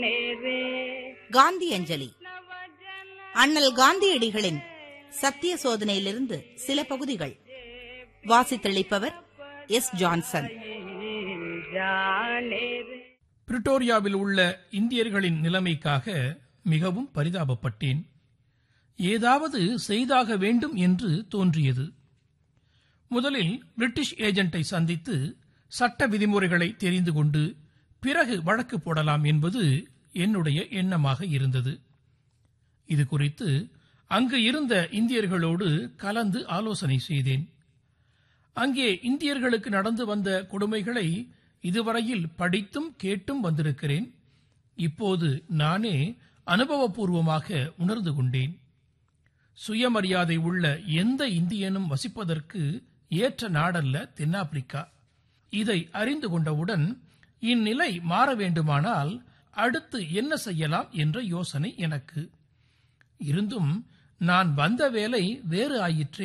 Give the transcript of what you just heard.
காந்தி அஞ்சலி அண்ணல் காந்தியடிகளின் சத்திய சோதனையிலிருந்து சில பகுதிகள் வாசித்தளிப்பவர் எஸ் ஜான்சன் பிரிட்டோரியாவில் உள்ள இந்தியர்களின் நிலைமைக்காக மிகவும் பரிதாபப்பட்டேன் ஏதாவது செய்தாக வேண்டும் என்று தோன்றியது முதலில் பிரிட்டிஷ் ஏஜென்ட்டை சந்தித்து சட்ட விதிமுறைகளை தெரிந்து கொண்டு பிறகு வழக்கு போடலாம் என்பது என்னுடைய எண்ணமாக இருந்தது இது குறித்து அங்கு இருந்த இந்தியர்களோடு கலந்து ஆலோசனை செய்தேன் அங்கே இந்தியர்களுக்கு நடந்து வந்த கொடுமைகளை இதுவரையில் படித்தும் கேட்டும் வந்திருக்கிறேன் இப்போது நானே அனுபவபூர்வமாக உணர்ந்து கொண்டேன் சுயமரியாதை உள்ள எந்த இந்தியனும் வசிப்பதற்கு ஏற்ற நாடல்ல தென்னாப்பிரிக்கா இதை அறிந்து கொண்டவுடன் இந்நிலை மாற வேண்டுமானால் அடுத்து என்ன செய்யலாம் என்ற யோசனை எனக்கு இருந்தும் நான் வந்த வேலை வேறு ஆயிற்றே